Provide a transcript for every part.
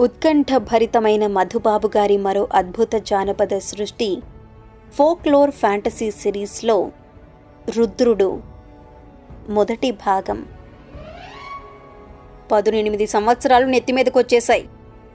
ఉత్కంఠభరితమైన మధుబాబు గారి మరో అద్భుత జానపద సృష్టి ఫోక్లోర్ ఫ్యాంటసీ సిరీస్లో రుద్రుడు మొదటి భాగం పదునెనిమిది సంవత్సరాలు నెత్తిమీదకొచ్చేశాయి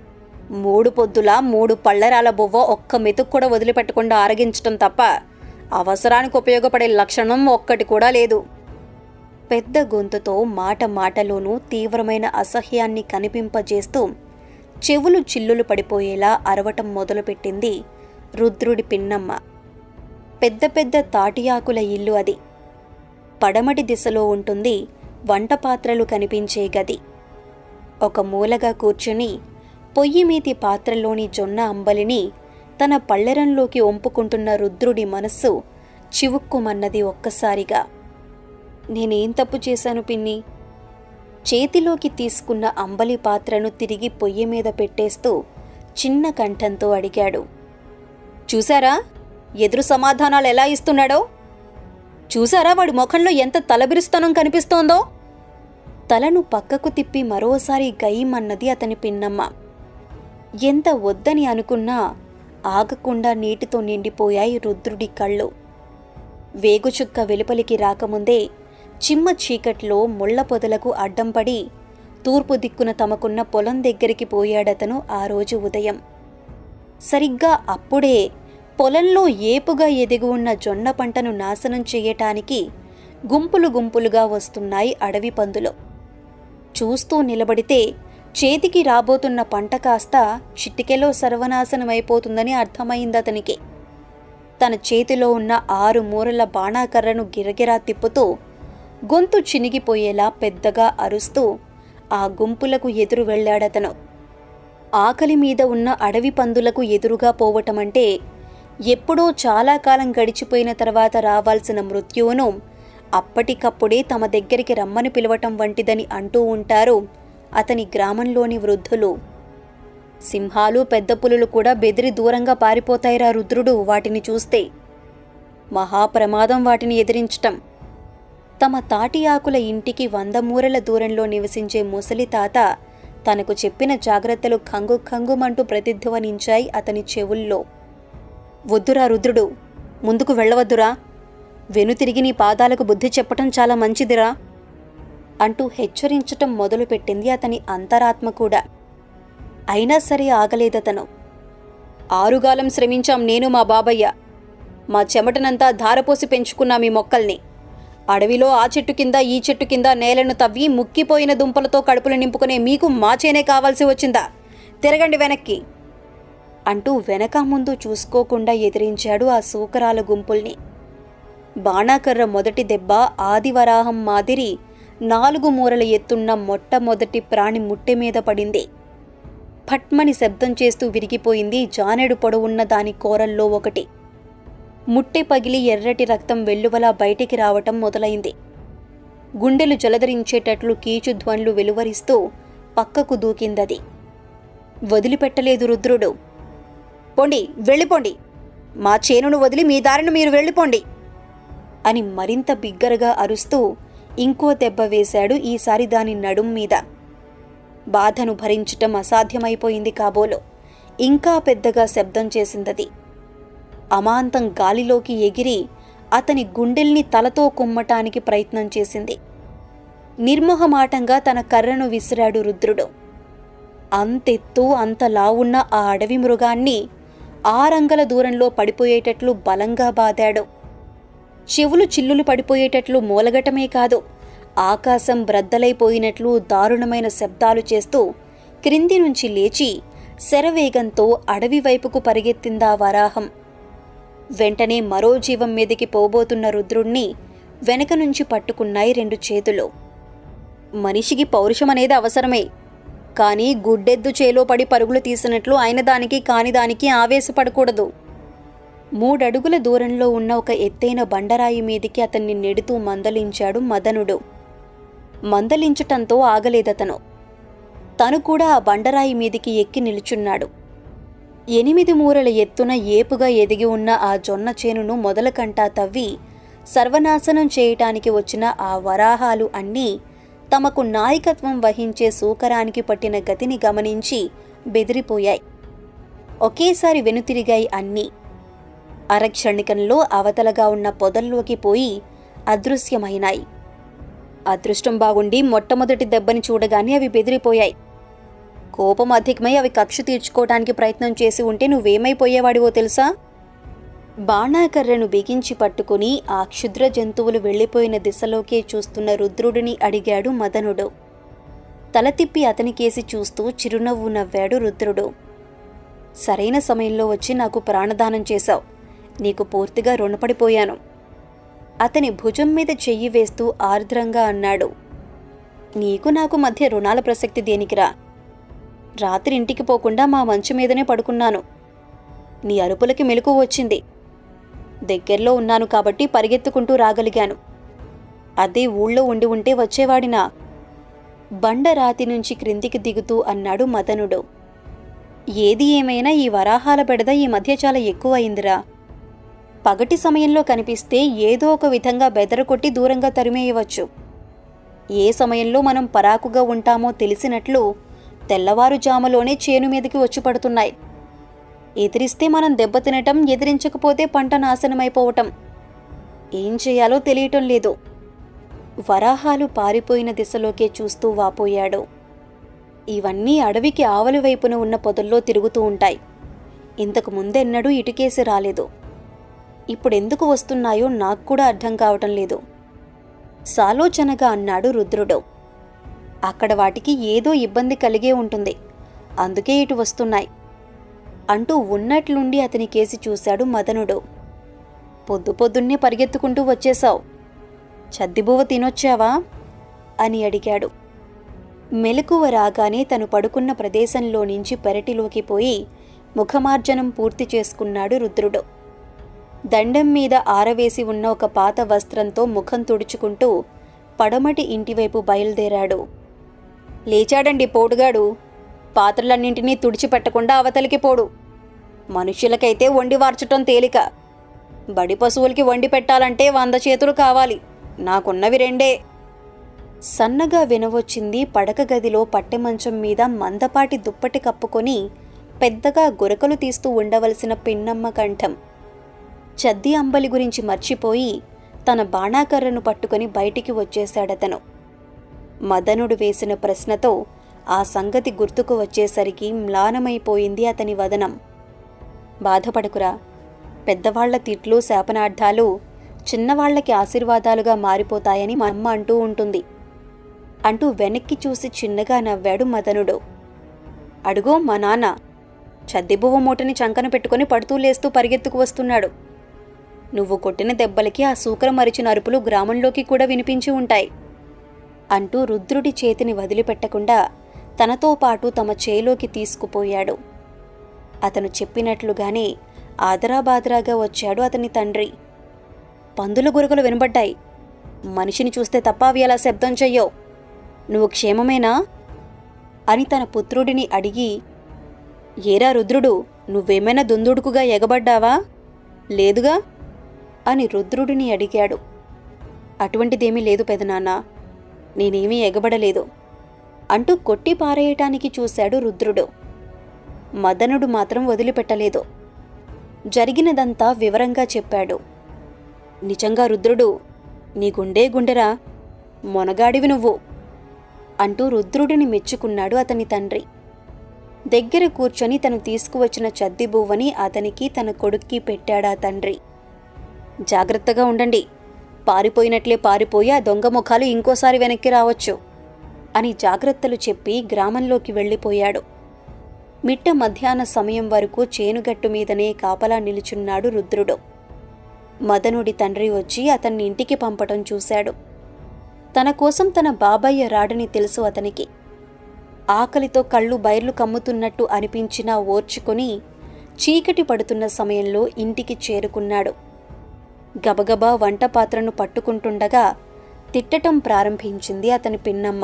మూడు పొద్దుల మూడు పళ్ళరాల బువ్వ ఒక్క మెతుకు కూడా వదిలిపెట్టకుండా ఆరగించటం తప్ప అవసరానికి ఉపయోగపడే లక్షణం ఒక్కటి కూడా లేదు పెద్ద గొంతుతో మాట మాటలోనూ తీవ్రమైన అసహ్యాన్ని కనిపింపజేస్తూ చెవులు చిల్లులు పడిపోయేలా అరవటం మొదలుపెట్టింది రుద్రుడి పిన్నమ్మ పెద్ద పెద్ద తాటియాకుల ఇల్లు అది పడమటి దిశలో ఉంటుంది వంట పాత్రలు కనిపించే గది ఒక మూలగా కూర్చుని పొయ్యి మీది పాత్రలోని జొన్న అంబలిని తన పళ్ళెరంలోకి ఒంపుకుంటున్న రుద్రుడి మనస్సు చివుక్కుమన్నది ఒక్కసారిగా నేనేం తప్పు చేశాను పిన్ని చేతిలోకి తీసుకున్న అంబలి పాత్రను తిరిగి పొయ్యి మీద పెట్టేస్తూ చిన్న కంఠంతో అడిగాడు చూశారా ఎదురు సమాధానాలు ఎలా ఇస్తున్నాడో చూసారా వాడి ముఖంలో ఎంత తలబిరుస్తనం కనిపిస్తోందో తలను పక్కకు తిప్పి మరోసారి గయ్యమన్నది అతని పిన్నమ్మ ఎంత వద్దని అనుకున్నా ఆగకుండా నీటితో నిండిపోయాయి రుద్రుడి కళ్ళు వేగుచుక్క వెలుపలికి రాకముందే చిమ్మ చీకట్లో ముళ్ల పొదలకు అడ్డం పడి తూర్పు దిక్కున తమకున్న పొలం దగ్గరికి పోయాడతను ఆ రోజు ఉదయం సరిగ్గా అప్పుడే పొలంలో ఏపుగా ఎదిగి ఉన్న జొన్న పంటను నాశనం చెయ్యటానికి గుంపులు గుంపులుగా వస్తున్నాయి అడవి పందులు చూస్తూ నిలబడితే చేతికి రాబోతున్న పంట కాస్త చిటికెలో సర్వనాశనమైపోతుందని అర్థమైందతనికి తన చేతిలో ఉన్న ఆరు మూరల బాణాకర్రను గిరగిరా తిప్పుతూ గొంతు చినిగిపోయేలా పెద్దగా అరుస్తూ ఆ గుంపులకు ఎదురు వెళ్ళాడతను ఆకలి మీద ఉన్న అడవి పందులకు ఎదురుగా పోవటమంటే ఎప్పుడో చాలా కాలం గడిచిపోయిన తర్వాత రావాల్సిన మృత్యువును అప్పటికప్పుడే తమ దగ్గరికి రమ్మని పిలవటం వంటిదని అంటూ ఉంటారు అతని గ్రామంలోని వృద్ధులు సింహాలు పెద్ద పులులు కూడా బెదిరి దూరంగా పారిపోతాయిరా రుద్రుడు వాటిని చూస్తే మహాప్రమాదం వాటిని ఎదిరించటం తమ తాటి ఆకుల ఇంటికి వంద మూరల దూరంలో నివసించే ముసలి తాత తనకు చెప్పిన జాగ్రత్తలు ఖంగు ఖంగుమంటూ ప్రతిధ్వనించాయి అతని చెవుల్లో వద్దురా రుద్రుడు ముందుకు వెళ్ళవద్దురా వెనుతిరిగి నీ పాదాలకు బుద్ధి చెప్పటం చాలా మంచిదిరా అంటూ హెచ్చరించటం మొదలుపెట్టింది అతని అంతరాత్మ కూడా అయినా సరే ఆగలేదతను ఆరుగాలం శ్రమించాం నేను మా బాబయ్య మా చెమటనంతా ధారపోసి పెంచుకున్నాం ఈ మొక్కల్ని అడవిలో ఆ చెట్టు కింద ఈ చెట్టు కింద నేలను తవ్వి ముక్కిపోయిన దుంపలతో కడుపులు నింపుకునే మీకు మా చేనే కావాల్సి వచ్చిందా తిరగండి వెనక్కి అంటూ వెనక ముందు చూసుకోకుండా ఎదిరించాడు ఆ సూకరాల గుంపుల్ని బాణాకర్ర మొదటి దెబ్బ ఆదివరాహం మాదిరి నాలుగు మూరల ఎత్తున్న మొట్టమొదటి ప్రాణి ముట్టె మీద పడింది ఫట్మని శబ్దం చేస్తూ విరిగిపోయింది జానెడు పొడవున్న దాని కోరల్లో ఒకటి ముట్టె పగిలి ఎర్రటి రక్తం వెల్లువలా బయటికి రావటం మొదలైంది గుండెలు జలధరించేటట్లు కీచుధ్వన్లు వెలువరిస్తూ పక్కకు దూకిందది వదిలిపెట్టలేదు రుద్రుడు పోండి వెళ్ళిపోండి మా చేనును వదిలి మీ దారిన మీరు వెళ్ళిపోండి అని మరింత బిగ్గరగా అరుస్తూ ఇంకో దెబ్బ వేశాడు ఈసారి దాని నడుం మీద బాధను భరించటం అసాధ్యమైపోయింది కాబోలు ఇంకా పెద్దగా శబ్దం చేసిందది అమాంతం గాలిలోకి ఎగిరి అతని గుండెల్ని తలతో కుమ్మటానికి ప్రయత్నం చేసింది నిర్మోహమాటంగా తన కర్రను విసిరాడు రుద్రుడు అంతెత్తు అంత లావున్న ఆ అడవి మృగాన్ని ఆరంగల దూరంలో పడిపోయేటట్లు బలంగా బాదాడు చెవులు చిల్లులు పడిపోయేటట్లు మూలగటమే కాదు ఆకాశం బ్రద్దలైపోయినట్లు దారుణమైన శబ్దాలు చేస్తూ క్రింది నుంచి లేచి శరవేగంతో అడవి వైపుకు పరిగెత్తిందా వరాహం వెంటనే మరో జీవం మీదికి పోబోతున్న రుద్రుణ్ణి వెనక నుంచి పట్టుకున్నాయి రెండు చేతులు మనిషికి పౌరుషం అనేది అవసరమే కానీ గుడ్డెద్దు చేలో పడి పరుగులు తీసినట్లు ఆయన దానికి కాని దానికి ఆవేశపడకూడదు మూడడుగుల దూరంలో ఉన్న ఒక ఎత్తైన బండరాయి మీదికి అతన్ని నెడుతూ మందలించాడు మదనుడు మందలించటంతో ఆగలేదతను తను కూడా ఆ బండరాయి మీదికి ఎక్కి నిలుచున్నాడు ఎనిమిది మూరల ఎత్తున ఏపుగా ఎదిగి ఉన్న ఆ జొన్న చేనును మొదలకంటా తవ్వి సర్వనాశనం చేయటానికి వచ్చిన ఆ వరాహాలు అన్నీ తమకు నాయకత్వం వహించే సూకరానికి పట్టిన గతిని గమనించి బెదిరిపోయాయి ఒకేసారి వెనుతిరిగాయి అన్నీ అరక్షణికంలో అవతలగా ఉన్న పొదల్లోకి పోయి అదృశ్యమైనాయి అదృష్టం బాగుండి మొట్టమొదటి దెబ్బని చూడగానే అవి బెదిరిపోయాయి కోపం అధికమై అవి కక్ష తీర్చుకోవటానికి ప్రయత్నం చేసి ఉంటే నువ్వేమైపోయేవాడివో తెలుసా బాణాకర్రను బిగించి పట్టుకుని ఆ క్షుద్ర జంతువులు వెళ్ళిపోయిన దిశలోకే చూస్తున్న రుద్రుడిని అడిగాడు మదనుడు తల తిప్పి అతనికేసి చూస్తూ చిరునవ్వు నవ్వాడు రుద్రుడు సరైన సమయంలో వచ్చి నాకు ప్రాణదానం చేశావు నీకు పూర్తిగా రుణపడిపోయాను అతని భుజం మీద చెయ్యి వేస్తూ ఆర్ద్రంగా అన్నాడు నీకు నాకు మధ్య రుణాల ప్రసక్తి దేనికిరా రాత్రి ఇంటికి పోకుండా మా మంచు మీదనే పడుకున్నాను నీ అరుపులకి మెలకు వచ్చింది దగ్గరలో ఉన్నాను కాబట్టి పరిగెత్తుకుంటూ రాగలిగాను అదే ఊళ్ళో ఉండి ఉంటే వచ్చేవాడినా బండ రాతి నుంచి క్రిందికి దిగుతూ అన్నాడు మదనుడు ఏది ఏమైనా ఈ వరాహాల బెడద ఈ మధ్య చాలా ఎక్కువయిందిరా పగటి సమయంలో కనిపిస్తే ఏదో ఒక విధంగా బెదరకొట్టి దూరంగా తరిమేయవచ్చు ఏ సమయంలో మనం పరాకుగా ఉంటామో తెలిసినట్లు తెల్లవారుజాములోనే చేను మీదకి వచ్చి పడుతున్నాయి ఎదిరిస్తే మనం దెబ్బతినటం ఎదిరించకపోతే పంట నాశనమైపోవటం ఏం చేయాలో తెలియటం లేదు వరాహాలు పారిపోయిన దిశలోకే చూస్తూ వాపోయాడు ఇవన్నీ అడవికి ఆవలి వైపున ఉన్న పొదల్లో తిరుగుతూ ఉంటాయి ఇంతకు ముందెన్నడూ ఇటుకేసి రాలేదు ఇప్పుడెందుకు వస్తున్నాయో నాకు కూడా అర్థం కావటం లేదు సాలోచనగా అన్నాడు రుద్రుడు అక్కడ వాటికి ఏదో ఇబ్బంది కలిగే ఉంటుంది అందుకే ఇటు వస్తున్నాయి అంటూ ఉన్నట్లుండి అతని కేసి చూశాడు మదనుడు పొద్దు పొద్దున్నే పరిగెత్తుకుంటూ వచ్చేశావు చద్దిబువ్వ తినొచ్చావా అని అడిగాడు మెలకువ రాగానే తను పడుకున్న ప్రదేశంలో నుంచి పెరటిలోకి పోయి ముఖమార్జనం పూర్తి చేసుకున్నాడు రుద్రుడు దండం మీద ఆరవేసి ఉన్న ఒక పాత వస్త్రంతో ముఖం తుడుచుకుంటూ పడమటి ఇంటివైపు బయలుదేరాడు లేచాడండి పోటుగాడు పాత్రలన్నింటినీ తుడిచిపెట్టకుండా అవతలికి పోడు మనుష్యులకైతే వండి వార్చటం తేలిక బడి పశువులకి వండి పెట్టాలంటే వంద చేతులు కావాలి నాకున్నవి రెండే సన్నగా వినవచ్చింది పడక గదిలో పట్టె మంచం మీద మందపాటి దుప్పటి కప్పుకొని పెద్దగా గురకలు తీస్తూ ఉండవలసిన పిన్నమ్మ కంఠం చద్ది అంబలి గురించి మర్చిపోయి తన బాణాకర్రను పట్టుకొని బయటికి వచ్చేశాడతను మదనుడు వేసిన ప్రశ్నతో ఆ సంగతి గుర్తుకు వచ్చేసరికి మ్లానమైపోయింది అతని వదనం బాధపడకురా పెద్దవాళ్ల తిట్లు శాపనార్థాలు చిన్నవాళ్లకి ఆశీర్వాదాలుగా మారిపోతాయని మా అమ్మ అంటూ ఉంటుంది అంటూ వెనక్కి చూసి చిన్నగా నవ్వాడు మదనుడు అడుగో మా నాన్న చద్దిబువ్వ మూటని చంకన పెట్టుకుని పడుతూ లేస్తూ పరిగెత్తుకు వస్తున్నాడు నువ్వు కొట్టిన దెబ్బలకి ఆ సూకర మరిచిన అరుపులు గ్రామంలోకి కూడా వినిపించి ఉంటాయి అంటూ రుద్రుడి చేతిని వదిలిపెట్టకుండా తనతో పాటు తమ చేలోకి తీసుకుపోయాడు అతను చెప్పినట్లుగానే ఆదరాబాదరాగా వచ్చాడు అతని తండ్రి పందుల గురకలు వినబడ్డాయి మనిషిని చూస్తే తప్ప అవి అలా శబ్దం చెయ్యవు నువ్వు క్షేమమేనా అని తన పుత్రుడిని అడిగి ఏరా రుద్రుడు నువ్వేమైనా దుందుడుకుగా ఎగబడ్డావా లేదుగా అని రుద్రుడిని అడిగాడు అటువంటిదేమీ లేదు పెదనాన్న నేనేమీ ఎగబడలేదు అంటూ కొట్టి పారేయటానికి చూశాడు రుద్రుడు మదనుడు మాత్రం వదిలిపెట్టలేదు జరిగినదంతా వివరంగా చెప్పాడు నిజంగా రుద్రుడు నీ గుండె గుండెరా మొనగాడివి నువ్వు అంటూ రుద్రుడిని మెచ్చుకున్నాడు అతని తండ్రి దగ్గర కూర్చొని తను తీసుకువచ్చిన చద్దిబువ్వని అతనికి తన కొడుక్కి పెట్టాడా తండ్రి జాగ్రత్తగా ఉండండి పారిపోయినట్లే పారిపోయి ఆ దొంగ ముఖాలు ఇంకోసారి వెనక్కి రావచ్చు అని జాగ్రత్తలు చెప్పి గ్రామంలోకి వెళ్ళిపోయాడు మిట్ట మధ్యాహ్న సమయం వరకు చేనుగట్టు మీదనే కాపలా నిలుచున్నాడు రుద్రుడు మదనుడి తండ్రి వచ్చి అతన్ని ఇంటికి పంపటం చూశాడు తన కోసం తన బాబయ్య రాడని తెలుసు అతనికి ఆకలితో కళ్ళు బైర్లు కమ్ముతున్నట్టు అనిపించినా ఓర్చుకొని చీకటి పడుతున్న సమయంలో ఇంటికి చేరుకున్నాడు గబగబా వంట పాత్రను పట్టుకుంటుండగా తిట్టటం ప్రారంభించింది అతని పిన్నమ్మ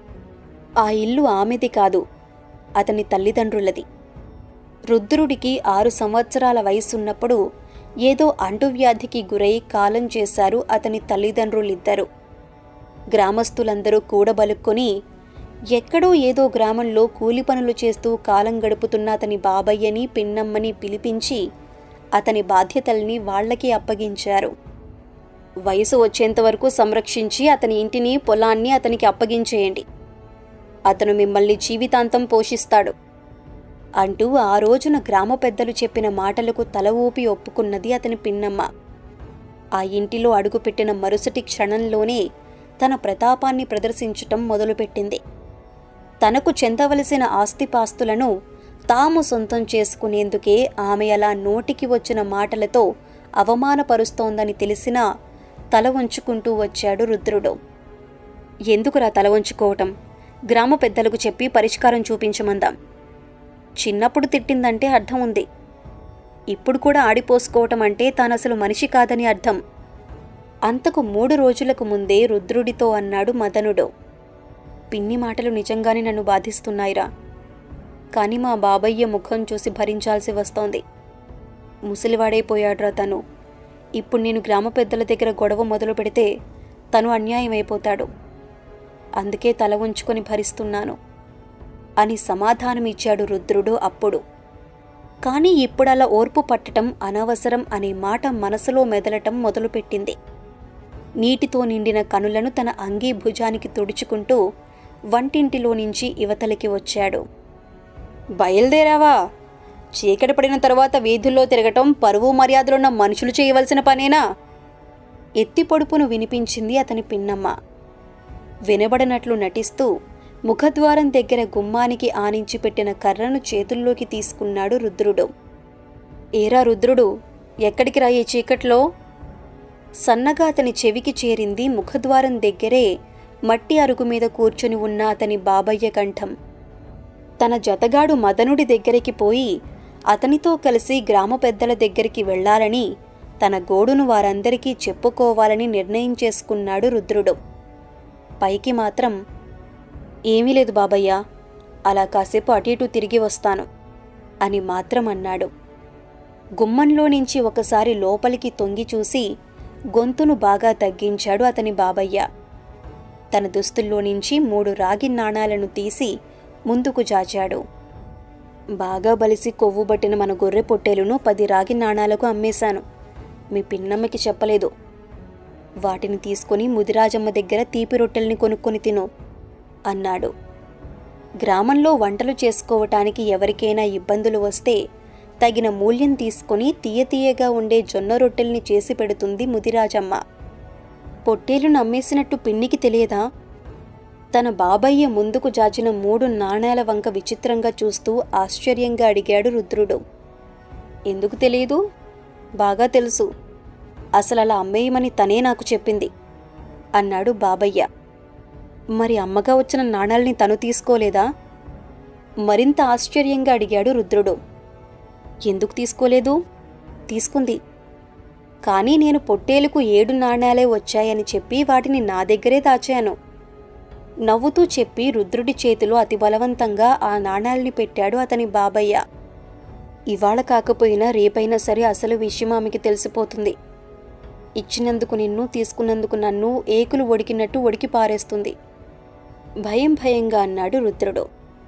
ఆ ఇల్లు ఆమెది కాదు అతని తల్లిదండ్రులది రుద్రుడికి ఆరు సంవత్సరాల వయసున్నప్పుడు ఏదో అంటువ్యాధికి గురై కాలం చేశారు అతని తల్లిదండ్రులిద్దరూ గ్రామస్తులందరూ కూడబలుక్కొని ఎక్కడో ఏదో గ్రామంలో కూలి పనులు చేస్తూ కాలం గడుపుతున్న అతని బాబయ్యని పిన్నమ్మని పిలిపించి అతని బాధ్యతల్ని వాళ్లకి అప్పగించారు వయసు వచ్చేంత వరకు సంరక్షించి అతని ఇంటిని పొలాన్ని అతనికి అప్పగించేయండి అతను మిమ్మల్ని జీవితాంతం పోషిస్తాడు అంటూ ఆ రోజున గ్రామ పెద్దలు చెప్పిన మాటలకు తల ఊపి ఒప్పుకున్నది అతని పిన్నమ్మ ఆ ఇంటిలో అడుగుపెట్టిన మరుసటి క్షణంలోనే తన ప్రతాపాన్ని ప్రదర్శించటం మొదలుపెట్టింది తనకు చెందవలసిన ఆస్తిపాస్తులను తాము సొంతం చేసుకునేందుకే ఆమె అలా నోటికి వచ్చిన మాటలతో అవమానపరుస్తోందని తెలిసినా తల వంచుకుంటూ వచ్చాడు రుద్రుడు ఎందుకురా తల వంచుకోవటం గ్రామ పెద్దలకు చెప్పి పరిష్కారం చూపించమందాం చిన్నప్పుడు తిట్టిందంటే అర్థం ఉంది ఇప్పుడు కూడా ఆడిపోసుకోవటం అంటే తానసలు మనిషి కాదని అర్థం అంతకు మూడు రోజులకు ముందే రుద్రుడితో అన్నాడు మదనుడు పిన్ని మాటలు నిజంగానే నన్ను బాధిస్తున్నాయిరా కాని మా బాబయ్య ముఖం చూసి భరించాల్సి వస్తోంది ముసలివాడైపోయాడ్రా తను ఇప్పుడు నేను గ్రామ పెద్దల దగ్గర గొడవ మొదలు పెడితే తను అన్యాయమైపోతాడు అందుకే తల ఉంచుకొని భరిస్తున్నాను అని సమాధానమిచ్చాడు రుద్రుడు అప్పుడు కానీ ఇప్పుడలా ఓర్పు పట్టటం అనవసరం అనే మాట మనసులో మెదలటం మొదలుపెట్టింది నీటితో నిండిన కనులను తన అంగీ భుజానికి తుడుచుకుంటూ వంటింటిలో నుంచి యువతలికి వచ్చాడు బయలుదేరావా చీకటి పడిన తర్వాత వీధుల్లో తిరగటం పరువు మర్యాదలున్న మనుషులు చేయవలసిన పనేనా ఎత్తి పొడుపును వినిపించింది అతని పిన్నమ్మ వినబడనట్లు నటిస్తూ ముఖద్వారం దగ్గర గుమ్మానికి ఆనించి పెట్టిన కర్రను చేతుల్లోకి తీసుకున్నాడు రుద్రుడు ఏరా రుద్రుడు ఎక్కడికి రా ఈ చీకట్లో సన్నగా అతని చెవికి చేరింది ముఖద్వారం దగ్గరే మట్టి అరుగు మీద కూర్చుని ఉన్న అతని బాబయ్య కంఠం తన జతగాడు మదనుడి దగ్గరికి పోయి అతనితో కలిసి గ్రామ పెద్దల దగ్గరికి వెళ్ళాలని తన గోడును వారందరికీ చెప్పుకోవాలని నిర్ణయం చేసుకున్నాడు రుద్రుడు పైకి మాత్రం ఏమీ లేదు బాబయ్య అలా కాసేపు అటు ఇటు తిరిగి వస్తాను అని మాత్రం అన్నాడు గుమ్మంలో నుంచి ఒకసారి లోపలికి తొంగి చూసి గొంతును బాగా తగ్గించాడు అతని బాబయ్య తన దుస్తుల్లో నుంచి మూడు రాగి నాణాలను తీసి ముందుకు జాచాడు బాగా బలిసి కొవ్వు పట్టిన మన గొర్రె పొట్టేలును పది రాగి నాణాలకు అమ్మేశాను మీ పిన్నమ్మకి చెప్పలేదు వాటిని తీసుకుని ముదిరాజమ్మ దగ్గర తీపి రొట్టెల్ని కొనుక్కొని తిను అన్నాడు గ్రామంలో వంటలు చేసుకోవటానికి ఎవరికైనా ఇబ్బందులు వస్తే తగిన మూల్యం తీసుకుని తీయతీయగా ఉండే జొన్న రొట్టెల్ని చేసి పెడుతుంది ముదిరాజమ్మ పొట్టేలు నమ్మేసినట్టు పిన్నికి తెలియదా తన బాబయ్య ముందుకు జాచిన మూడు నాణేల వంక విచిత్రంగా చూస్తూ ఆశ్చర్యంగా అడిగాడు రుద్రుడు ఎందుకు తెలియదు బాగా తెలుసు అసలు అలా అమ్మేయమని తనే నాకు చెప్పింది అన్నాడు బాబయ్య మరి అమ్మగా వచ్చిన నాణాల్ని తను తీసుకోలేదా మరింత ఆశ్చర్యంగా అడిగాడు రుద్రుడు ఎందుకు తీసుకోలేదు తీసుకుంది కానీ నేను పొట్టేలుకు ఏడు నాణాలే వచ్చాయని చెప్పి వాటిని నా దగ్గరే దాచాను నవ్వుతూ చెప్పి రుద్రుడి చేతిలో అతి బలవంతంగా ఆ నాణాల్ని పెట్టాడు అతని బాబయ్య ఇవాళ కాకపోయినా రేపైనా సరే అసలు విషయం ఆమెకి తెలిసిపోతుంది ఇచ్చినందుకు నిన్ను తీసుకున్నందుకు నన్ను ఏకులు ఒడికినట్టు ఒడికి పారేస్తుంది భయం భయంగా అన్నాడు రుద్రుడు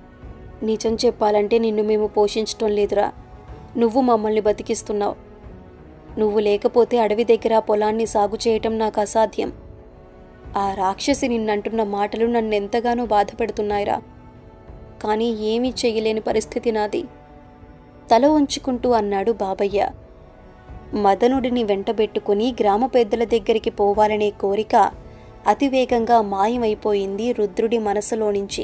నిజం చెప్పాలంటే నిన్ను మేము పోషించటం లేదురా నువ్వు మమ్మల్ని బతికిస్తున్నావు నువ్వు లేకపోతే అడవి దగ్గర ఆ పొలాన్ని సాగు చేయటం నాకు అసాధ్యం ఆ రాక్షసి నిన్నంటున్న మాటలు నన్నెంతగానో బాధ పెడుతున్నాయిరా కానీ ఏమీ చెయ్యలేని పరిస్థితి నాది తల ఉంచుకుంటూ అన్నాడు బాబయ్య మదనుడిని వెంటబెట్టుకుని గ్రామ పెద్దల దగ్గరికి పోవాలనే కోరిక అతివేగంగా మాయమైపోయింది రుద్రుడి మనసులో నుంచి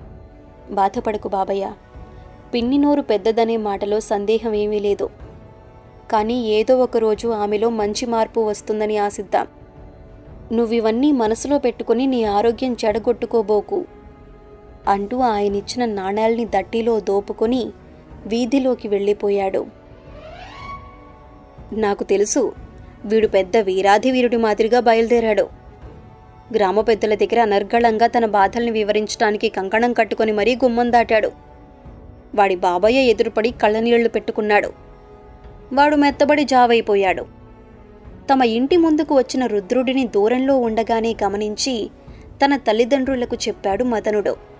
బాధపడకు బాబయ్య పిన్ని నోరు పెద్దదనే మాటలో సందేహం ఏమీ లేదు కానీ ఏదో ఒక రోజు ఆమెలో మంచి మార్పు వస్తుందని ఆశిద్దాం నువ్వివన్నీ మనసులో పెట్టుకుని నీ ఆరోగ్యం చెడగొట్టుకోబోకు అంటూ ఆయనిచ్చిన నాణాల్ని దట్టిలో దోపుకొని వీధిలోకి వెళ్ళిపోయాడు నాకు తెలుసు వీడు పెద్ద వీరాధి వీరుడి మాదిరిగా బయలుదేరాడు గ్రామ పెద్దల దగ్గర అనర్గళంగా తన బాధల్ని వివరించడానికి కంకణం కట్టుకొని మరీ గుమ్మం దాటాడు వాడి బాబయ్య ఎదురుపడి కళ్ళనీళ్లు పెట్టుకున్నాడు వాడు మెత్తబడి జావైపోయాడు తమ ఇంటి ముందుకు వచ్చిన రుద్రుడిని దూరంలో ఉండగానే గమనించి తన తల్లిదండ్రులకు చెప్పాడు మదనుడు